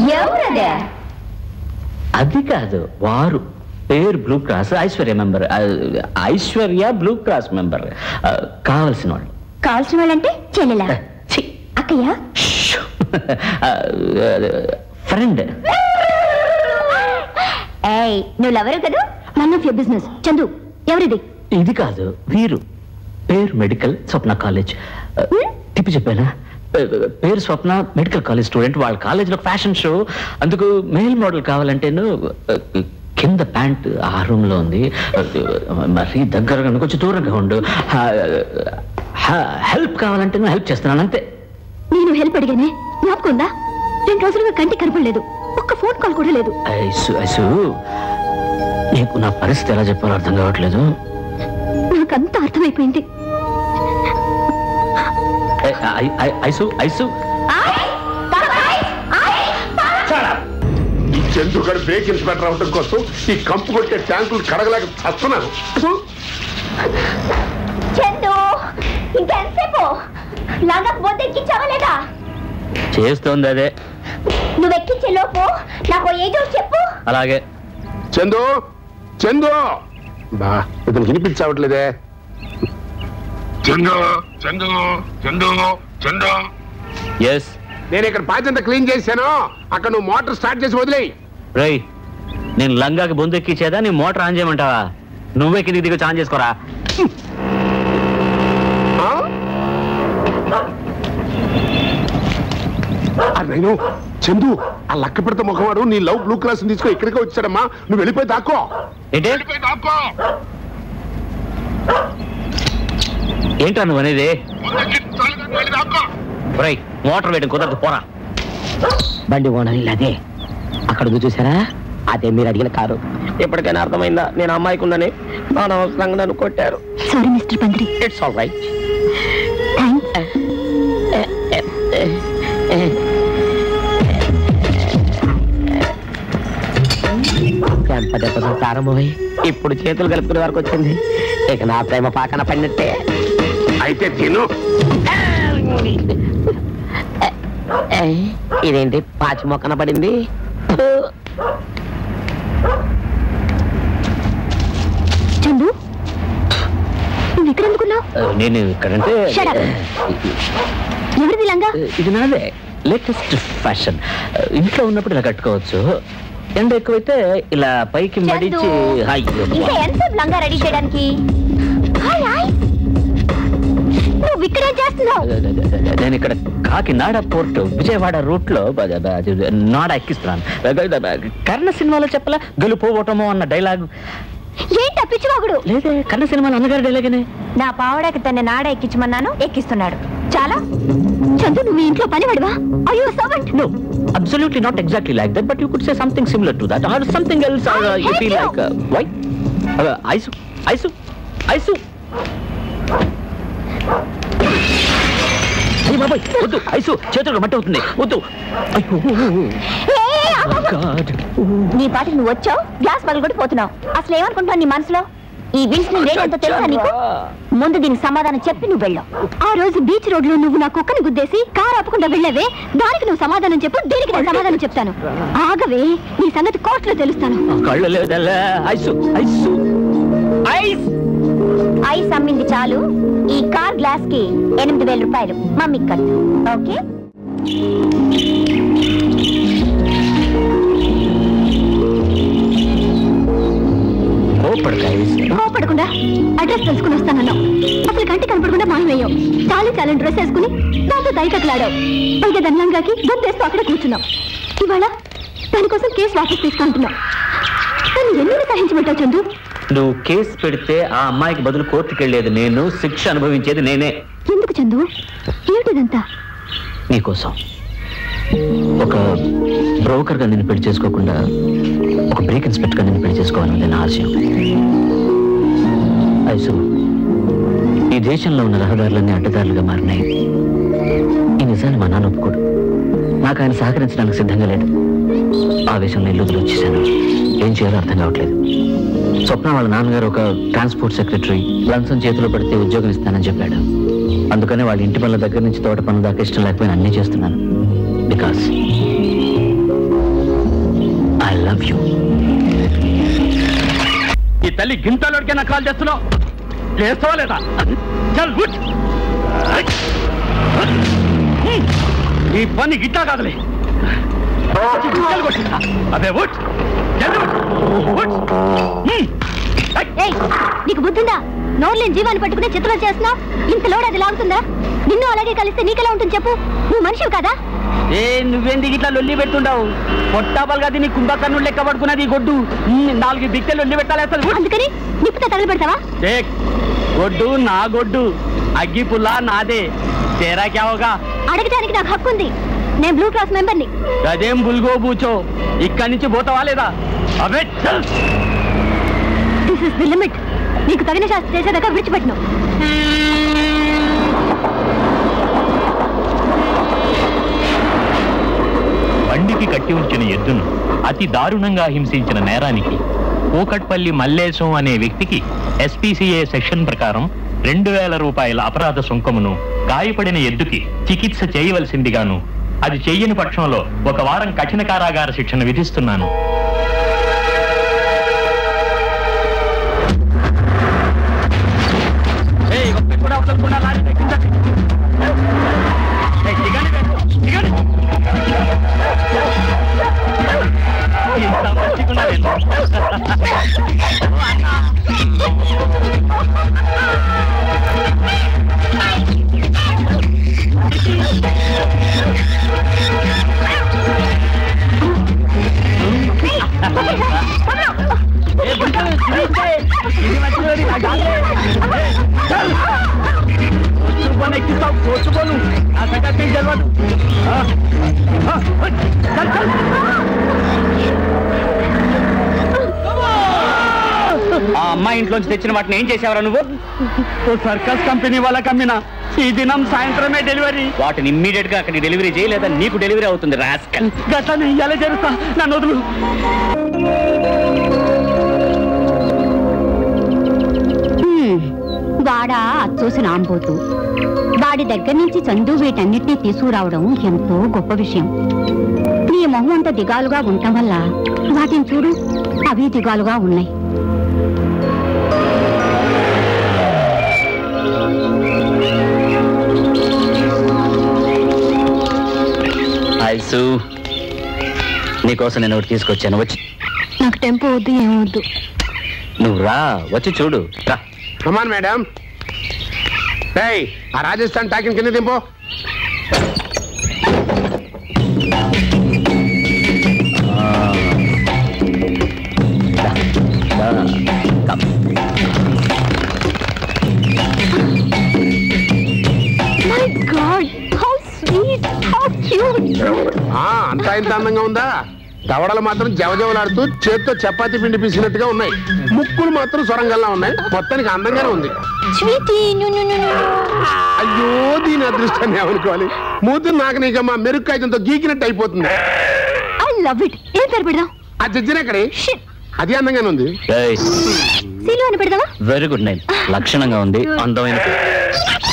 ఎవరదే అది కాదు వారు పేరు blue cross Aishwarya member Aishwarya blue cross member కావలసిన వాళ్ళు కావాల్సిన వాళ్ళంటే చెల్లెలా ఛీ, అక్కయ్య ఫ్రెండ్ ఏయ్ నువ్వు లవరు కదా none of your business Chandu ఎవరిది ఇది కాదు వీరు పేరు మెడికల్ స్వప్న కాలేజ్ తిప్పి చెప్పానా పేరు స్వప్న మెడికల్ కాలేజ్ స్టూడెంట్ వాళ్ళ కాలేజీలో ఫ్యాషన్ షో అందుకు మెయిల్ మోడల్ కావాలంటేను కింద ప్యాంట్ ఆ రూమ్ లో ఉంది మరీ దగ్గరగా ఉండు, కొంచెం దూరంగా ఉండు హెల్ప్ కావాలంటే హెల్ప్ చేస్తున్నాను అంతే నేను హెల్ప్ అడిగానే జ్ఞాపకుందా రెండు రోజులుగా కంటి కనపడలేదు ఒక్క ఫోన్ కాల్ కూడా లేదు ఐసు ఐసు నీకు నా పరిస్థితి ఎలా చెప్పాలో అర్థం కావట్లేదు నాకంతా అర్థమైపోయింది ఐ- ఐ- ఐ- ఐసు ఐసు ఈ చందుగడు బ్రేక్ ఇన్స్పెక్టర్ అవడం కోసం ఈ కంపు కొట్టే ట్యాంకులు కడగలేక చస్తున్నాను చందు ఇంకెంతసేపు లాగా బొద్దు ఎక్కించావా లేదా చేస్తోంది అదే నువ్వు ఎక్కించే లోపు నాకు ఏదో చెప్పు అలాగే చందు చందు బా ఇతను వినిపించవట్లేదే చందు చందు చందు చందు ఎస్ నేను ఇక్కడ పాచంత క్లీన్ చేశాను అక్కడ నువ్వు మోటార్ స్టార్ట్ చేసి వదిలేయి రై నేను లంగాకి బొందు ఎక్కించేదా నీ మోటార్ ఆన్ చేయమంటావా నువ్వే కిందికి దిగు ఆన్ చేసుకోరా ఆ? ఆ నేను చందు ఆ లక్క పెడత ముఖవాడు నీ లవ్ బ్లూ క్లాస్ తీసుకో ఇక్కడికే వచ్చాడమ్మా నువ్వు వెళ్ళిపోయి దాక్కో ఏంటి వెళ్ళిపోయి దాక్కో ఏంటా నువ్వు అనేది వెళ్ళి దాక్కో రై మోటార్ వేయడం కుదరదు పోరా బండి ఓనర్ ఇల్లు అదే అక్కడ ఉంది చూసారా అదే మీరు అడిగిన కారు ఎప్పటికైనా అర్థమైందా నేను అమ్మాయికి ఉందని అనవసరంగా నన్ను కొట్టారు sorry mister Pandiri it's all right thanks ఎంత దెబ్బతో ప్రారంభమై ఇప్పుడు చేతులు కలుపుకునే వరకు వచ్చింది ఇక నా ప్రేమ పాకన పడినట్టే అయితే తిను ఏ, ఇదేంటి పాచి మొక్కన పడింది చందు నువ్వు ఇక్కడ ఎందుకున్నావు ఆ, నేను ఇక్కడంటే Shut up. ఎవరిది లంగా ఇది నాదే లేటెస్ట్ ఫ్యాషన్ ఇంట్లో ఉన్నప్పుడు ఇలా కట్టుకోవచ్చు ఎండ ఎక్కువైతే ఇలా పైకి మడిచి అయ్యో ఇంకా ఎంతసేపు లంగా రెడీ చేయడానికి హాయ్ హాయ్ నువ్వు ఇక్కడ ఏం చేస్తున్నావు నేను ఇక్కడ కాకినాడ పోర్ట్ విజయవాడ రూట్ లో బ- బ- అది నాడ ఎక్కిస్తున్నాను కర్ణ సినిమాలో చెప్పలా గెలుపోవటమో అన్న డైలాగ్ ఏంటా పిచ్చివాగుడు లేదే కర్ణ సినిమాలో అన్నగారి డైలాగనే నా పావడకి తన నాడ ఎక్కించమన్నాను ఎక్కిస్తున్నాడు చాలా చందు నువ్వు ఈ ఇంట్లో పనివాడివా అయ్యో servant No, absolutely not exactly like that, but you could say something similar to that, or something else, or uh, I you hate feel you. like, uh, why? Uh, Aisu, Aisu, Aisu. అయ్య బాబాయ్ వద్దు ice చేతులు మట్టి అవుతుంది వద్దు అయ్యో God. నీ పాటికి నువ్వు వచ్చావు గ్లాస్ పగలు కూడా పోతున్నావు అసలు ఏమనుకుంటున్నావు నీ మనసులో ఈ విన్స్ రేట్ తెలుసా నీకు ముందు దీనికి సమాధానం చెప్పి నువ్వు వెళ్ళావు ఆ రోజు బీచ్ రోడ్ లో నువ్వు నా కుక్కని గుద్దేసి కారు ఆపకుండా వెళ్ళావే దానికి నువ్వు సమాధానం చెప్పు దీనికి నేను సమాధానం చెప్తాను ఆగవే నీ సంగతి కోర్టులో తెలుస్తాను ఆ కళ్ళు లేదల్లా ఐసు ఐసు ఐస్ ఐస్ అమ్మింది చాలు ఈ కార్ గ్లాస్ కి ఎనిమిది వేల రూపాయలు మమ్మీకి కట్టు ఓకే కోపడక ఐస్ కోపడకుండా అడ్రస్ తెలుసుకుని వస్తానన్నావు అసలు కంటి కనపడకుండా మాయమయ్యావు చాలీ చాలని డ్రెస్ వేసుకుని దాంతో దయకట్లాడావు పైగా దండంగాకి గొంతేస్తూ అక్కడ కూర్చున్నావు ఇవాళ దానికోసం కేసు వాపస్ తీసుకుంటున్నావు నన్ను ఎన్ని సహించమంటావు చందు నువ్వు కేసు పెడితే ఆ అమ్మాయికి బదులు కోర్టుకి వెళ్ళేది నేను శిక్ష అనుభవించేది నేనే ఎందుకు చందు ఏమిటిదంతా నీకోసం ఒక బ్రోకర్గా నేను పెళ్లి చేసుకోకుండా ఒక బ్రేక్ ఇన్స్పెక్టర్గా నేను పెళ్లి చేసుకోవాలని నా ఆశయం ఐసు ఈ దేశంలో ఉన్న రహదారులన్నీ అడ్డదారులుగా మారినాయి ఈ నిజాన్ని మా నాన్న ఒప్పుకోడు నాకు ఆయన సహకరించడానికి సిద్ధంగా లేడు ఆవేశంలో ఇల్లు వదిలి వచ్చేసాను ఏం చేయాలో అర్థం కావట్లేదు స్వప్న వాళ్ళ నాన్నగారు ఒక ట్రాన్స్పోర్ట్ సెక్రటరీ లంచం చేతిలో పడితే ఉద్యోగం ఇస్తానని చెప్పాడు అందుకనే వాళ్ళ ఇంటి పనుల దగ్గర నుంచి తోట పనుల దాకా ఇష్టం లేకపోయినా అన్నీ చేస్తున్నాను బికాస్ లవ్ యూ ఈ తల్లి గింతలోడికైనా కాల్ చేస్తున్నావు చేస్తావా లేదా చల్ ఉట్ ఈ పని గిట్టా కాదులే గిట్టలు కొట్టిందా? అదే ఉట్ చల్ ఉట్. ఉట్. హ్మ్. ఐ. ఏయ్ నీకు బుద్ధిందా నోర్లేని జీవాన్ని పట్టుకునే చిత్రం చేస్తున్నావు ఇంత లోడ్ అది లాగుతుందా నిన్ను అలాగే కలిస్తే నీకెలా ఉంటుంది చెప్పు నువ్వు మనిషివి కదా ఏ నువ్వేంది ఇట్లా లొల్లి పెడుతుండవు పొట్టాపలుగా నీ కుంభకర్ణుడు లెక్క పడుకున్నది ఈ గొడ్డు హ్మ్, నాలుగు బిక్కెలు లొల్లి పెట్టాలి అసలు ఉట్. అందుకని నిప్పుతో తగలబెడతావా ఏ గొడ్డు నా గొడ్డు అగ్గి పుల్ల నాదే తేరా క్యావగా అడగడానికి నాకు హక్కు ఉంది నేను బ్లూ క్రాస్ మెంబర్ని గదేం బుల్గో బూచో ఇక్కడి నుంచి పోతావా లేదా అవే చల్ దిస్ ఇస్ ది లిమిట్ నీకు తగిన శాస్త్రి చేసేదాకా విడిచిపెట్టను బండికి కట్టి ఉంచిన ఎద్దును అతి దారుణంగా హింసించిన నేరానికి కూకట్పల్లి మల్లేశం అనే వ్యక్తికి ఎస్పీసీఏ సెక్షన్ ప్రకారం రెండు వేల రూపాయల అపరాధ సుంకమును గాయపడిన ఎద్దుకి చికిత్స చేయవలసిందిగాను అది చెయ్యని పక్షంలో ఒక వారం కఠిన కారాగార శిక్షణ విధిస్తున్నాను ఏయ్, ఒక్కటి కూడా వదలకుండా లారీ ఎక్కించండి. ఏయ్, దిగండి, దిగండి. ఇంత మంచిగున్నా నేను. ఏ, బుట్టలు తిరిగితే, ఇది మంచిది, నాకు కాదులే. ఏయ్, చల్. కోర్టుకొని ఎక్కిస్తావు, కోర్టుకోను. నా సంగతి నీకు తెలియదు. ఆ, ఆ, చల్, చల్. ఆ అమ్మాయి ఇంట్లోంచి తెచ్చిన వాటిని ఏం చేసావరా నువ్వు ఓ సర్కస్ కంపెనీ వాళ్ళకి అమ్మిన ఈ దినం సాయంత్రమే డెలివరీ వాటిని ఇమ్మీడియట్ గా అక్కడికి డెలివరీ చేయి లేదా నీకు డెలివరీ అవుతుంది రాస్కల్ గట్లని ఎలా జరుగుతా నన్ను వదులు వాడా అచ్చోసిన ఆంబోతు వాడి దగ్గర నుంచి చందు వీటన్నిటినీ తీసుకురావడం ఎంతో గొప్ప విషయం నీ మొహం అంత దిగాలుగా ఉండటం వల్ల వాటిని చూడు అవి దిగాలుగా ఉన్నాయి ఐసు నీకోసం నేను ఒకటి తీసుకొచ్చాను వచ్చి నాకు టెంపో వద్దు ఏమొద్దు నువ్వు రా వచ్చి చూడు రా కమాన్ మేడం ఏయ్ ఆ రాజస్థాన్ టాకిన్ కింద దింపు my god how sweet how cute ఆ, అంతా ఇంత అందంగా ఉందా దవడలు మాత్రం జవజవలాడుతూ చేత్తో చపాతీ పిండి పీసినట్టుగా ఉన్నాయి ముక్కులు మాత్రం సొరంగల్లా ఉన్నాయి మొత్తానికి అందంగానే ఉంది స్వీటీ అయ్యో దీని అదృష్టాన్ని ఏమనుకోవాలి మూతులు నాకు నీకమ్మా మెరుగు కాగితంతో గీకినట్టు అయిపోతుంది ఐ లవ్ ఇట్ ఏం పేరు పెడదాం ఆ జడ్జిన ఎక్కడే షిట్ అది అందంగానే ఉంది సీలు అని పెడదామా వెరీ గుడ్ నైట్ లక్షణంగా ఉంది అందమైన